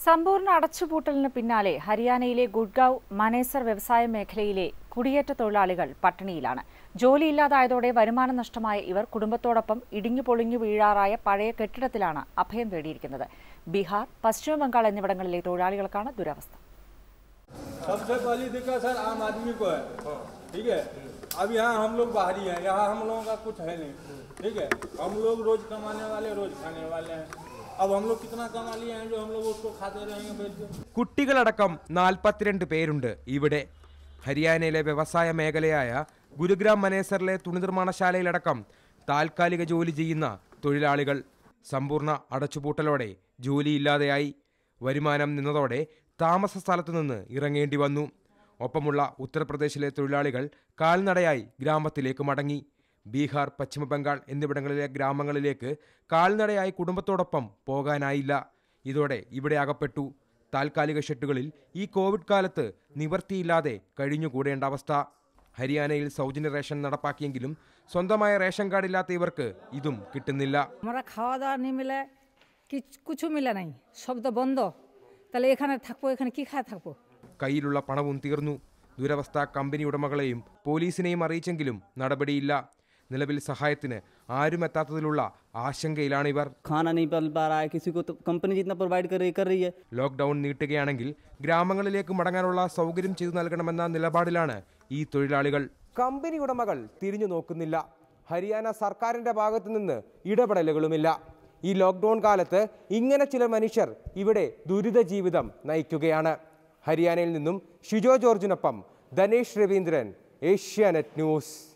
സമ്പൂർണ്ണ അടച്ചുപൂട്ടലിന് പിന്നാലെ ഹരിയാനയിലെ ഗുഡ്ഗാവ് മനേസർ വ്യവസായ മേഖലയിലെ കുടിയേറ്റ തൊഴിലാളികൾ പട്ടിണിയിലാണ് ജോലിയില്ലാതായതോടെ വരുമാനം നഷ്ടമായ ഇവർ കുടുംബത്തോടൊപ്പം ഇടിഞ്ഞു പൊളിഞ്ഞു വീഴാറായ പഴയ കെട്ടിടത്തിലാണ് അഭയം തേടിയിരിക്കുന്നത് ബീഹാർ പശ്ചിമബംഗാൾ എന്നിവിടങ്ങളിലെ തൊഴിലാളികൾക്കാണ് ദുരവസ്ഥ सबसे पहली दिक्कत सर आम आदमी को है ठीक है अब यहाँ हम लोग बाहरी हैं यहाँ हम लोगों का कुछ है नहीं ठीक है हम लोग रोज कमाने वाले रोज खाने वाले हैं अब हम लोग कितना कमा लिए हैं जो हम लोग उसको खाते रहेंगे बैठ के കുട്ടികളടക്കം നാൽപ്പത്തിരണ്ട് പേരുണ്ട് ഇവിടെ ഹരിയാനയിലെ വ്യവസായ മേഖലയായ ഗുരുഗ്രാം മനേസറിലെ തുണിനിർമ്മാണശാലയിലടക്കം താൽക്കാലിക ജോലി ചെയ്യുന്ന തൊഴിലാളികൾ സമ്പൂർണ്ണ അടച്ചുപൂട്ടലോടെ ജോലിയില്ലാതെയായി വരുമാനം നിന്നതോടെ താമസ സ്ഥലത്തു നിന്ന് ഇറങ്ങേണ്ടി വന്നു ഒപ്പമുള്ള ഉത്തർപ്രദേശിലെ തൊഴിലാളികൾ കാൽനടയായി ഗ്രാമത്തിലേക്ക് മടങ്ങി ബീഹാർ പശ്ചിമബംഗാൾ എന്നിവിടങ്ങളിലെ ഗ്രാമങ്ങളിലേക്ക് കാൽനടയായി കുടുംബത്തോടൊപ്പം പോകാനായില്ല ഇതോടെ ഇവിടെ അകപ്പെട്ടു താൽക്കാലിക ഷെട്ടുകളിൽ ഈ കോവിഡ് കാലത്ത് നിവർത്തിയില്ലാതെ കഴിഞ്ഞുകൂടേണ്ട അവസ്ഥ ഹരിയാനയിൽ സൗജന്യ റേഷൻ നടപ്പാക്കിയെങ്കിലും സ്വന്തമായ റേഷൻ കാർഡില്ലാത്ത ഇവർക്ക് ഇതും കിട്ടുന്നില്ല আমরা খাওয়া দাওয়া নিয়ে মিলে কিছু মিলে নাই সব তো বন্ধ তাহলে এখানে থাকবো এখানে কি খায় থাকবো കയ്യിലുള്ള പണവും തീർന്നു ദുരവസ്ഥ കമ്പനി ഉടമകളെയും പോലീസിനെയും അറിയിച്ചെങ്കിലും നടപടിയില്ല നിലവിൽ സഹായത്തിന് ആരും എത്താത്തതിലുള്ള ആശങ്കയിലാണ് ഇവർ खाना नहीं मिल पा रहा है किसी को तो कंपनी जितना प्रोवाइड कर रही कर रही है ലോക്ക്ഡൌൺ നീട്ടുകയാണെങ്കിൽ ഗ്രാമങ്ങളിലേക്ക് മടങ്ങാനുള്ള സൗകര്യം ചെയ്തു നൽകണമെന്ന നിലപാടിലാണ് ഈ തൊഴിലാളികൾ കമ്പനി ഉടമകൾ തിരിഞ്ഞു നോക്കുന്നില്ല ഹരിയാന സർക്കാരിന്റെ ഭാഗത്തു നിന്ന് ഇടപെടലുകളുമില്ല ഈ ലോക്ക്ഡൌൺ കാലത്ത് ഇങ്ങനെ ചില മനുഷ്യർ ഇവിടെ ദുരിത ജീവിതം നയിക്കുകയാണ് ഹരിയാനയിൽ നിന്നും ഷിജോ ജോർജിനൊപ്പം ധനേഷ് രവീന്ദ്രൻ ഏഷ്യാനെറ്റ് ന്യൂസ്